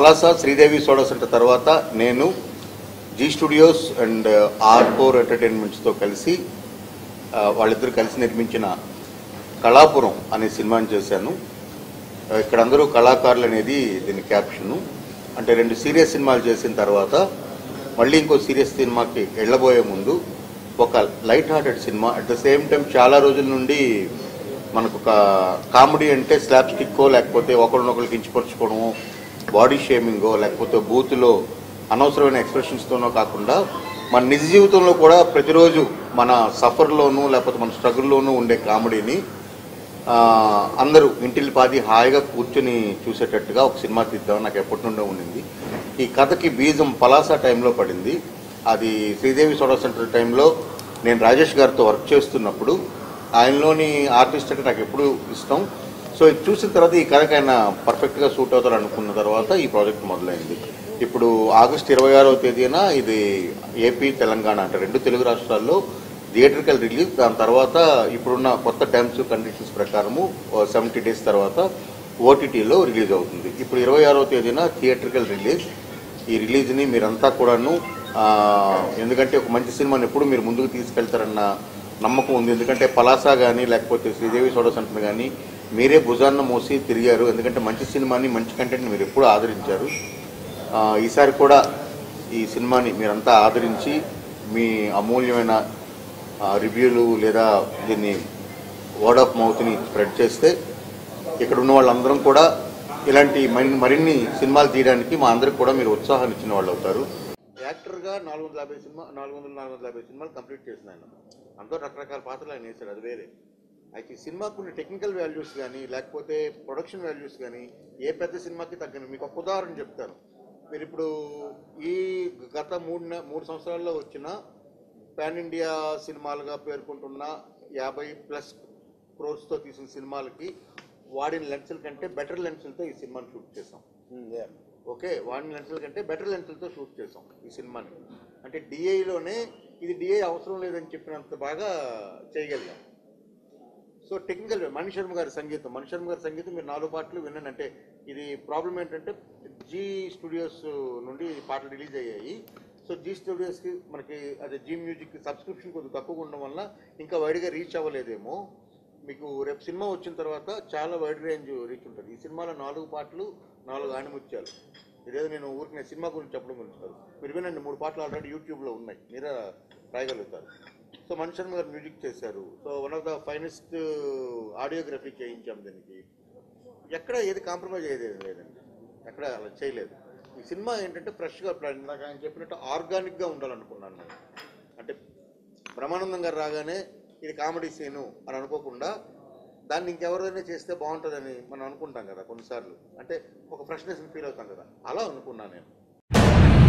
Palasa Sridevi soda centre తర్వాత నేను Zee studios and R four ఎంటర్టైన్మెంట్స్తో కలిసి ఆ, వాళ్ళిద్దరు కలిసి నిర్మించిన కళాపురం అనే సినిమాని చేశాను ఆ, ఇక్కడ అందరూ కళాకారులు అనేది దీని క్యాప్షను అంటే రెండు సీరియస్ సినిమాలు చేసిన తర్వాత మళ్ళీ ఇంకో సీరియస్ సినిమాకి వెళ్ళబోయే ముందు ఒక లైట్ హార్టెడ్ సినిమా అట్ ద సేమ్ టైం చాలా రోజుల నుండి మనకు ఒక కామెడీ అంటే స్లాబ్ స్టిక్కో లేకపోతే ఒకరినొకరు కించపరుచుకోవడమో బాడీ షేమింగో లేకపోతే బూత్లో అనవసరమైన ఎక్స్ప్రెషన్స్తోనో కాకుండా మన నిజ జీవితంలో కూడా ప్రతిరోజు మన సఫర్లోనూ లేకపోతే మన స్ట్రగుల్లోనూ ఉండే కామెడీని ఆ, అందరూ ఇంటిల్లి పాది హాయిగా కూర్చొని చూసేటట్టుగా ఒక సినిమా తీద్దాం నాకు ఎప్పటి నుండో ఉండింది ఈ కథకి బీజం పలాస టైంలో పడింది అది శ్రీదేవి సోడా సెంటర్ టైంలో నేను రాజేష్ గారితో వర్క్ చేస్తున్నప్పుడు ఆయనలోని ఆర్టిస్ట్ అంటే నాకు ఎప్పుడు ఇష్టం సో ఇది చూసిన తర్వాత ఈ కథకి ఆయన పర్ఫెక్ట్గా సూట్ అవుతారు అనుకున్న తర్వాత ఈ ప్రాజెక్ట్ మొదలైంది ఇప్పుడు ఆగస్ట్ ఇరవై ఆరవ తేదీన ఇది ఏపీ తెలంగాణ అంటే రెండు తెలుగు రాష్ట్రాల్లో థియేటర్కల్ రిలీజ్ దాని తర్వాత ఇప్పుడున్న కొత్త టైమ్స్ కండిషన్స్ ప్రకారము సెవెంటీ డేస్ తర్వాత ఓటీటీలో రిలీజ్ అవుతుంది ఇప్పుడు ఇరవై ఆరవ తేదీన థియేటర్కల్ రిలీజ్ ఈ రిలీజ్ని మీరంతా కూడాను ఆ, ఎందుకంటే ఒక మంచి సినిమాని ఎప్పుడు మీరు ముందుకు తీసుకెళ్తారన్న నమ్మకం ఉంది ఎందుకంటే పలాస కానీ లేకపోతే శ్రీదేవి సోడా సెంటర్ కానీ మీరే భుజాన్న మోసి తిరిగారు ఎందుకంటే మంచి సినిమాని మంచి కంటెంట్ మీరు ఎప్పుడు ఆదరించారు ఆ, ఈసారి కూడా ఈ సినిమాని మీరంతా ఆదరించి మీ అమూల్యమైన ఆ, రివ్యూలు లేదా దీన్ని వర్డ్ ఆఫ్ మౌత్ని స్ప్రెడ్ చేస్తే ఇక్కడ ఉన్న వాళ్ళందరం కూడా ఇలాంటి మరి- మరిన్ని సినిమాలు తీయడానికి మా అందరికి కూడా మీరు ఉత్సాహాన్ని ఇచ్చిన వాళ్ళు అవుతారు యాక్టర్గా నాలుగు వందల యాభై సినిమా నాలుగు వందల నాలుగు వందల యాభై సినిమాలు కంప్లీట్ చేసిన ఆయన అందరూ రకరకాల పాత్రలు ఆయన వేశాడు అది వేరే అయితే ఈ సినిమాకు ఉన్న టెక్నికల్ వాల్యూస్ కానీ లేకపోతే ప్రొడక్షన్ వాల్యూస్ కానీ ఏ పెద్ద సినిమాకి తగ్గను మీకు ఒక ఉదాహరణ చెప్తాను మీరు ఇప్పుడు ఈ గత మూడు నె- మూడు సంవత్సరాల్లో వచ్చిన పాన్ ఇండియా సినిమాలుగా పేర్కొంటున్న యాభై ప్లస్ క్రోర్స్తో తీసిన సినిమాలకి వాడిన లెన్సుల కంటే బెటర్ లెన్సులతో ఈ సినిమాని షూట్ చేసాం ఓకే వాడిన లెన్సుల కంటే బెటర్ లెన్సులతో షూట్ చేసాం ఈ సినిమాని అంటే డిఐలోనే ఇది డిఐ అవసరం లేదని చెప్పినంత బాగా చేయగలిగాం సో టెక్నికల్ మణి శర్మ గారి సంగీతం మణి శర్మ గారి సంగీతం మీరు నాలుగు పాటలు విన్నాను అంటే ఇది ప్రాబ్లం ఏంటంటే జీ స్టూడియోస్ నుండి పాటలు రిలీజ్ అయ్యాయి సో జీ స్టూడియోస్కి మనకి అదే జీ మ్యూజిక్ సబ్స్క్రిప్షన్ కొద్దిగా తక్కువగా ఉండడం వల్ల ఇంకా వైడ్గా రీచ్ అవ్వలేదేమో మీకు రేపు సినిమా వచ్చిన తర్వాత చాలా వైడ్ రేంజ్ రీచ్ ఉంటుంది ఈ సినిమాలో నాలుగు పాటలు నాలుగు ఆణిముత్యాలు ఇదేదో నేను ఊరికి సినిమా గురించి చెప్పడం గురించి కాదు మీరు వినండి మూడు పాటలు ఆల్రెడీ యూట్యూబ్లో ఉన్నాయి మీరే రాయగలుగుతారు సో మనుషులు గారు మ్యూజిక్ చేశారు so one of the finest audiography చేయించాం దీనికి ఎక్కడ ఏది కాంప్రమైజ్ అయ్యేది లేదండి ఎక్కడ అలా చేయలేదు ఈ సినిమా ఏంటంటే ఫ్రెష్గా ఇందాక ఆయన చెప్పినట్టు ఆర్గానిక్గా ఉండాలనుకున్నాను నేను అంటే బ్రహ్మానందం గారు రాగానే ఇది కామెడీ సీను అని అనుకోకుండా దాన్ని ఇంకెవరైనా చేస్తే బాగుంటుందని మనం అనుకుంటాం కదా కొన్నిసార్లు అంటే ఒక ఫ్రెష్నెస్ని ఫీల్ అవుతాం కదా అలా అనుకున్నాను నేను